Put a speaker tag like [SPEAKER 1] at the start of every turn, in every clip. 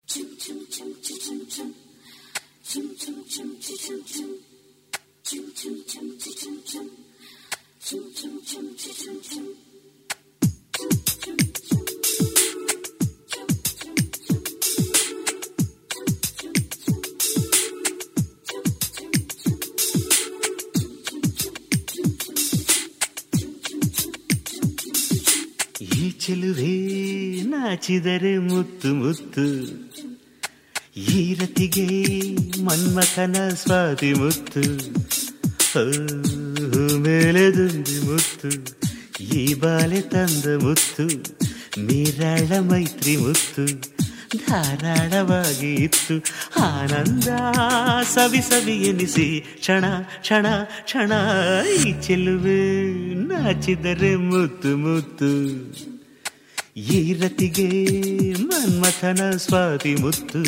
[SPEAKER 1] ಈ ಚೆಲುವೆ ನಾಚಿದರೆ ಮುತ್ತು ಮುತ್ತು ಈ ರತಿಗೆ ಮನ್ಮಥನ ಸ್ವಾತಿ ಮುತ್ತು ಓ, ಮೇಲೆ ದುಂಬಿ ಮುತ್ತು ಈ ಬಾಲೆ ತಂದ ಮುತ್ತು ಮೀರಾಳ ಮೈತ್ರಿ ಮುತ್ತು ಧಾರಾಳವಾಗಿ ಇತ್ತು ಆನಂದ ಸವಿ ಸವಿ ಎನಿಸಿ ಕ್ಷಣ ಕ್ಷಣ ಕ್ಷಣ ಈ ಚೆಲುವೆ ನಾಚಿದರೆ ಮುತ್ತು ಮುತ್ತು ಈ ರತಿಗೆ ಮನ್ಮಥನ ಸ್ವಾತಿ ಮುತ್ತು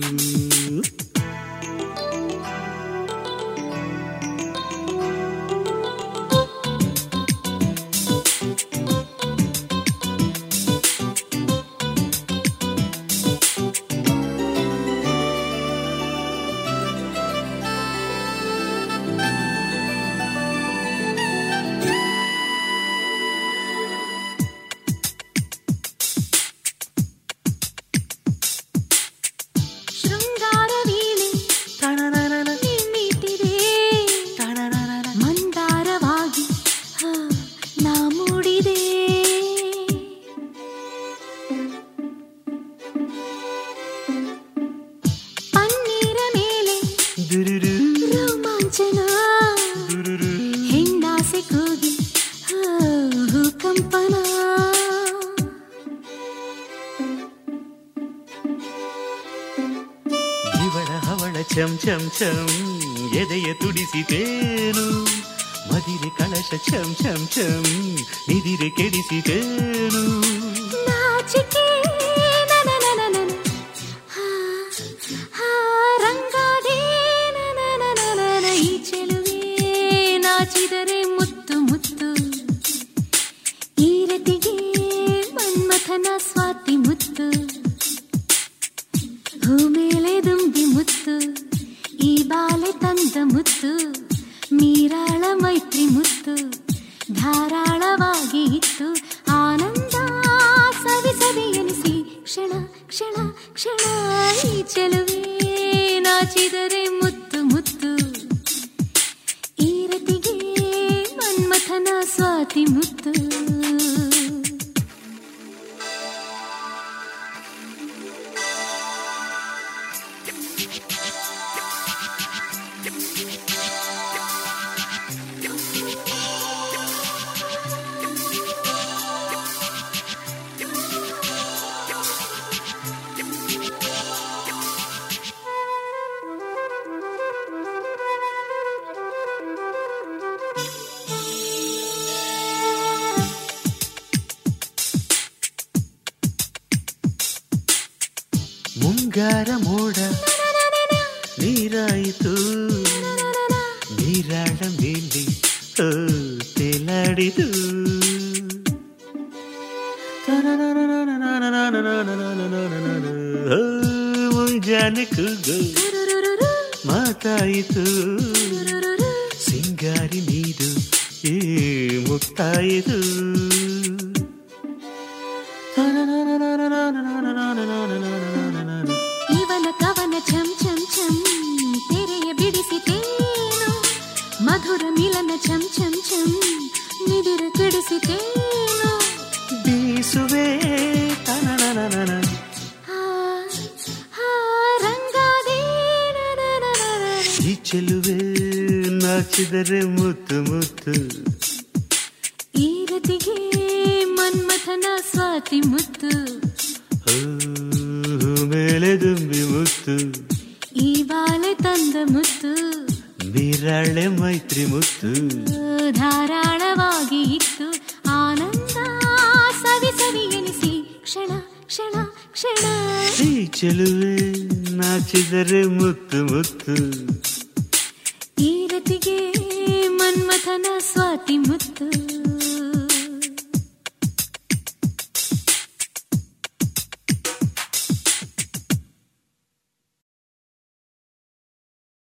[SPEAKER 2] ಶೃಂಗಾರ ವೀಣೆ ನಿಮ್ಮಿಟ್ಟಿದೆ ಮಂದಾರವಾಗಿ ಹಾ, ನಾ ಮೂಡಿದೆ ಪನ್ನೀರ ಮೇಲೆ
[SPEAKER 1] ದುರುರು,
[SPEAKER 2] ರೋಮಾಂಚನ
[SPEAKER 1] ದುರುರು.
[SPEAKER 2] ಹೆಣ್ಣಾಸೆ ಕೂಗಿ ಹಾ, ಕಂಪನ
[SPEAKER 1] ಇವಳ ಹವಳ ಚಂ ಚಂ ಚಂ ಎದೆಯ ತುಡಿಸಿತೇನು ಮದಿರೆ ಕಳಶ ಚಂ ಚಂ ಚಂ ನಿದಿರೆ ಕೆಡಿಸಿತೇನು
[SPEAKER 2] ನಾಚಿಕೆ ನನನನನನ. ಹಾ, ಹಾ, ರಂಗಾದೆ ನನನನನನ. ಈ ಚೆಲುವೆ ನಾಚಿದರೆ ಮುತ್ತು ಮುತ್ತು ಈ ರತಿಗೆ ಮನ್ಮಥನ ಸ್ವಾತಿ ಮುತ್ತು ಹೂ ಮೇಲೆ ದುಂಬಿ ಮುತ್ತು ಈ ಬಾಲೆ ತಂದ ಮುತ್ತು ಮೀರಾಳ ಮೈತ್ರಿ ಮುತ್ತು ಧಾರಾಳವಾಗಿ ಇತ್ತು ಆನಂದ ಸವಿ ಸವಿ ಎನಿಸಿ ಕ್ಷಣ ಕ್ಷಣ ಕ್ಷಣ ಈ ಚೆಲುವೆ ನಾಚಿದರೆ ಮುತ್ತು ಮುತ್ತು ಈ ರತಿಗೆ ಮನ್ಮಥನ ಸ್ವಾತಿ ಮುತ್ತು
[SPEAKER 1] ಮುಂಗಾರ ಮೋಡ ನೀರಾಯಿತು ನೀರಾಳ ಮೇಲೆ ಓ, ತೇಲಾಡಿತು ಓ, ಮುಂಜಾನೆ ಕೂಗು ಮಾತಾಯಿತು ಸಿಂಗಾರಿ ನೀರು ಏ ಮುಕ್ತಾಯಿತು
[SPEAKER 2] ಇವನ ಕವನ ಛಂ ಛಂ ಛಂ ತೆರೆಯ ಬಿಡಿಸಿತೇನು ಮಧುರ ಮಿಲನ ಛಂ ಛಂ ಛಂ ನಿದಿರ ಕೆಡಿಸಿತೇನು
[SPEAKER 1] ಬೀಸುವೆ ತನನನನನ.
[SPEAKER 2] ಆ, ಆ, ರಂಗಾದೆ ನನನನನ.
[SPEAKER 1] ಈ ಚೆಲುವೆ ನಾಚಿದರೆ ಮುತ್ತು ಮುತ್ತು
[SPEAKER 2] ಈ ರತಿಗೆ ಮನ್ಮಥನ ಸ್ವಾತಿ ಮುತ್ತು
[SPEAKER 1] ಓ, ಮೇಲೆ ದುಂಬಿ ಮುತ್ತು
[SPEAKER 2] ಈ ಬಾಲೆ ತಂದ ಮುತ್ತು
[SPEAKER 1] ಬೀರಾಳೆ ಮೈತ್ರಿ ಮುತ್ತು
[SPEAKER 2] ಧಾರಾಳವಾಗಿ ಇತ್ತು ಆನಂದ ಸವಿ ಸವಿ ಎನಿಸಿ ಕ್ಷಣ ಕ್ಷಣ ಕ್ಷಣ
[SPEAKER 1] ಈ ಚೆಲುವೆ ನಾಚಿದರೆ ಮುತ್ತು ಮುತ್ತು
[SPEAKER 2] ಈ ರತಿಗೆ ಮನ್ಮಥನ ಸ್ವಾತಿ ಮುತ್ತು